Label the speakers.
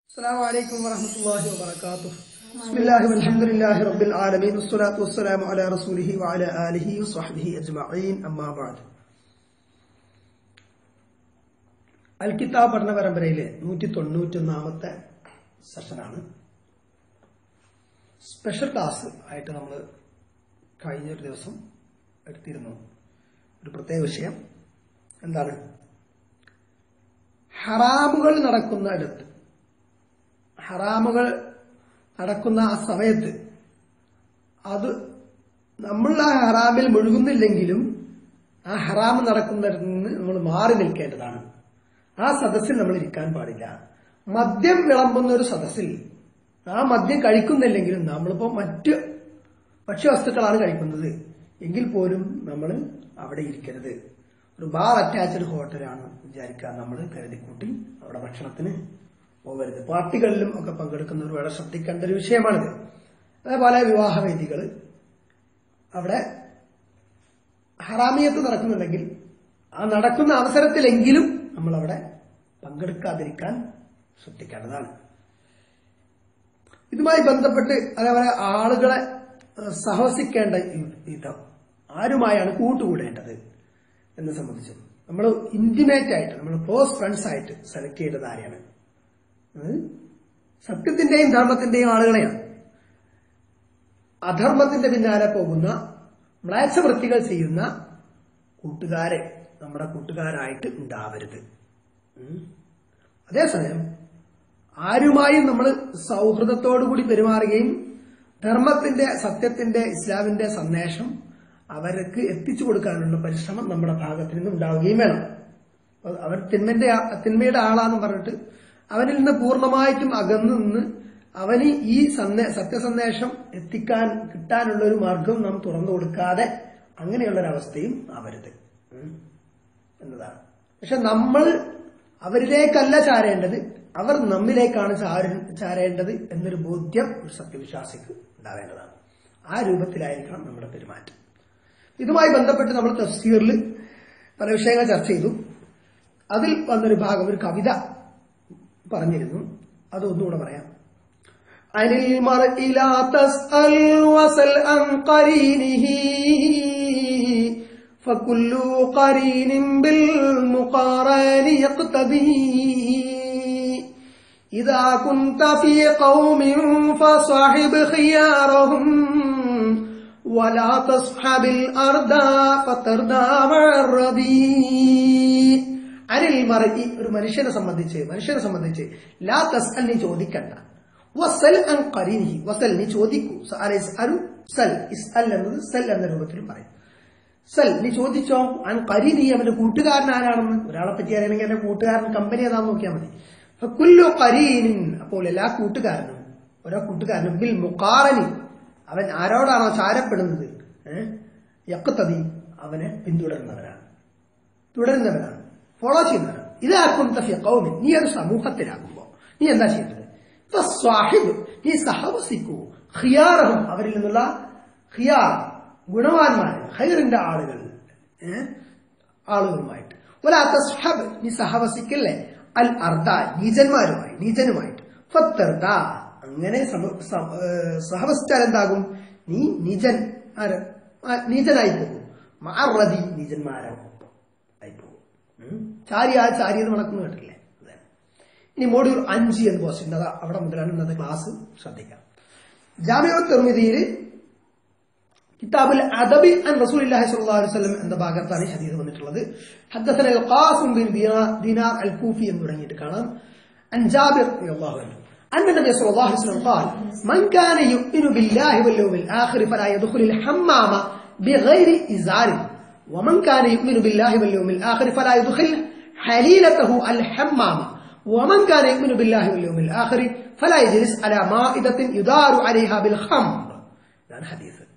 Speaker 1: السلام عليكم ورحمة الله وبركاته بسم الله والحمد لله رب العالمين والصلاة والسلام على رسوله وعلى آله وصحبه أجمعين أما بعد അൽ കിതാബ് പഠന പരമ്പരയിലെ നൂറ്റി തൊണ്ണൂറ്റൊന്നാമത്തെ സെഷനാണ് സ്പെഷ്യൽ ക്ലാസ് ആയിട്ട് നമ്മൾ കഴിഞ്ഞൊരു ദിവസം എടുത്തിരുന്നു ഒരു പ്രത്യേക വിഷയം എന്താണ് ഹറാമുകൾ നടക്കുന്ന ഇടത്ത് ഹറാമുകൾ നടക്കുന്ന ആ സമയത്ത് അത് നമ്മൾ ആ ഹറാമിൽ മുഴുകുന്നില്ലെങ്കിലും ആ ഹറാം നടക്കുന്നിടത്ത് നിന്ന് നമ്മൾ മാറി നിൽക്കേണ്ടതാണ് ആ സദസ്സിൽ നമ്മൾ ഇരിക്കാൻ പാടില്ല മദ്യം വിളമ്പുന്ന ഒരു സദസ്സിൽ ആ മദ്യം കഴിക്കുന്നില്ലെങ്കിലും നമ്മളിപ്പോ മറ്റ് ഭക്ഷ്യവസ്തുക്കളാണ് കഴിക്കുന്നത് എങ്കിൽ പോലും നമ്മൾ അവിടെ ഇരിക്കരുത് ഒരു ബാർ അറ്റാച്ച്ഡ് ഹോട്ടലാണ് വിചാരിക്കുക നമ്മൾ കരുതിക്കൂട്ടി അവിടെ ഭക്ഷണത്തിന് പോകരുത് പാർട്ടികളിലും ഒക്കെ പങ്കെടുക്കുന്നവർ വളരെ ശ്രദ്ധിക്കേണ്ട ഒരു വിഷയമാണിത് അതേപോലെ വിവാഹവേദികൾ അവിടെ ഹറാമിയത്ത് നടക്കുന്നുണ്ടെങ്കിൽ ആ നടക്കുന്ന അവസരത്തിലെങ്കിലും നമ്മൾ അവിടെ പങ്കെടുക്കാതിരിക്കാൻ ശ്രദ്ധിക്കേണ്ടതാണ് ഇതുമായി ബന്ധപ്പെട്ട് അതേപോലെ ആളുകളെ ഏഹ്, സഹവസിക്കേണ്ട ഈ- വിധം ആരുമായാണ് കൂട്ടുകൂടേണ്ടത് എന്നെ സംബന്ധിച്ച് നമ്മൾ ഇന്റിമേറ്റ് ആയിട്ട് നമ്മൾ ക്ലോസ് ഫ്രണ്ട്സ് ആയിട്ട് സെലക്ട് ചെയ്തത് ആരെയാണ് അത് സത്യത്തിന്റെയും ധർമ്മത്തിന്റെയും ആളുകളെയാണ് അധർമ്മത്തിന്റെ പിന്നാലെ പോകുന്ന മ്ലാച്ഛവൃത്തികൾ ചെയ്യുന്ന കൂട്ടുകാരെ നമ്മുടെ കൂട്ടുകാരായിട്ട് ഉണ്ടാവരുത് ഉം. അതേസമയം ആരുമായും നമ്മൾ സൗഹൃദത്തോടുകൂടി പെരുമാറുകയും ധർമ്മത്തിന്റെ സത്യത്തിന്റെ ഇസ്ലാമിന്റെ സന്ദേശം അവർക്ക് എത്തിച്ചു കൊടുക്കാനുള്ള പരിശ്രമം നമ്മുടെ ഭാഗത്ത് നിന്ന് ഉണ്ടാവുകയും വേണം അപ്പൊ അവൻ തിന്മന്റെ ആ- തിന്മയുടെ ആളാന്ന് പറഞ്ഞിട്ട് അവനിൽ നിന്ന് പൂർണ്ണമായിട്ടും അകന്നു നിന്ന് അവന് ഈ സന്ദേ സത്യസന്ദേശം എത്തിക്കാൻ കിട്ടാനുള്ള ഒരു മാർഗം നാം തുറന്നു കൊടുക്കാതെ അങ്ങനെയുള്ള ഒരു അവസ്ഥയും ആവരുത് ഉം. എന്നതാണ് പക്ഷെ നമ്മൾ അവരിലേക്കല്ല ചാരേണ്ടത് അവർ നമ്മിലേക്കാണ് ചാര- ചാരേണ്ടത് എന്നൊരു ബോധ്യം ഒരു സത്യവിശ്വാസിക്ക് ഉണ്ടാവേണ്ടതാണ് ആ രൂപത്തിലായിരിക്കണം നമ്മുടെ പെരുമാറ്റം ഇതുമായി ബന്ധപ്പെട്ട് നമ്മൾ തഫ്സീറിൽ പല വിഷയങ്ങൾ ചർച്ച ചെയ്തു അതിൽ വന്നൊരു ഭാഗം ഒരു കവിത പറഞ്ഞിരുന്നു അതൊന്നുകൂടെ പറയാം عن المرء لا تسأل وسل عن قرينه فكل قرين بالمقارن يقتدي إذا كنت في قوم فصاحب خيارهم ولا تصحب الأرض فتردى مع الربيع അനിൽ മറക്കി ഒരു മനുഷ്യനെ സംബന്ധിച്ച് മനുഷ്യനെ സംബന്ധിച്ച് ലാ തസ്അൽ നീ ചോദിക്കണ്ട വസൽ അൻ ഖരീനിഹി വസൽ നീ ചോദിക്കൂ സഅല യസ്അലു സൽ ഇസ്അൽ എന്നത് സൽ എന്ന രൂപത്തിലും പറയും സൽ നീ ചോദിച്ചോ അൻ ഖരീനി അവന്റെ കൂട്ടുകാരൻ ആരാണെന്ന് ഒരാളെ പറ്റി അറിയണമെങ്കിൽ എന്റെ കൂട്ടുകാരൻ കമ്പനി ഏതാന്ന് നോക്കിയാൽ മതി കുല്ലു ഖരീനിൻ അപ്പോൾ എല്ലാ കൂട്ടുകാരനും ഓരോ കൂട്ടുകാരനും ബിൽ മുഖാറനി അവൻ ആരോടാണോ ചാരപ്പെടുന്നത് ഏഹ് യക്കത്തതി അവനെ പിന്തുടരുന്നവരാണ് തുടരുന്നവരാണ് ഫോളോ ചെയ്യുന്നവരാണ് ഇതാക്കും തഫിയ കൗമിൻ നീ ഒരു സമൂഹത്തിലാകുമ്പോ നീ എന്താ ചെയ്യേണ്ടത് ഫസ്വാഹിബ് നീ സഹവസിക്കൂ ഖിയാറഹും അവരിൽ നിന്നുള്ള ഖിയാർ ഗുണവാന്മാര് ഹൈറിന്റെ ആളുകൾ ഏ? ആളുകളുമായിട്ട് ഒലാ തസ്ഹബ് നീ സഹവസിക്കല്ലേ അൽ അർദ നീചന്മാരുമായി നീചനുമായിട്ട് ഫത്തർദ അങ്ങനെ സമ- സ- ഏ, സഹവസിച്ചാൽ എന്താകും നീ നീചൻ ആര് ആ, നീചനായി പോകും മാറതി നീചന്മാരാകും ആയി പോകും ഉം. ചാരി ആ ചാരി എന്ന് മണക്കുന്നു കേട്ടില്ലേ അതെ. ഇനി മോഡ്യൂൾ അഞ്ച് എന്ന് പോസ്റ്റ് അതാ അവിടെ മുതലാണ് ഇന്നത്തെ ക്ലാസ് ശ്രദ്ധിക്കാം ജാമ്യ തെർമിതിയിൽ കിതാബുൽ അദബി അൻ റസൂലുള്ളാഹി സ്വല്ലല്ലാഹു അലൈഹി വസല്ലം എന്ന ഭാഗത്താണ് ഈ ഹദീസ് വന്നിട്ടുള്ളത് ഹദ്ദസന ഖാസിം ബിൻ ദിനാ- ദിനാർ അൽ കൂഫി എന്ന് തുടങ്ങിയിട്ട് കാണാം അൻ ജാബിർ റളിയല്ലാഹു അൻഹു أن النبي صلى الله عليه وسلم قال من كان يؤمن بالله واليوم الآخر فلا يدخل الحمام بغير إزار ومن كان يؤمن بالله واليوم الآخر فلا يدخل حليلته الحمام ومن كان يؤمن بالله واليوم الآخر فلا يجلس على مائدة يدار عليها بالخمر ഇതാണ് ഹദീസ്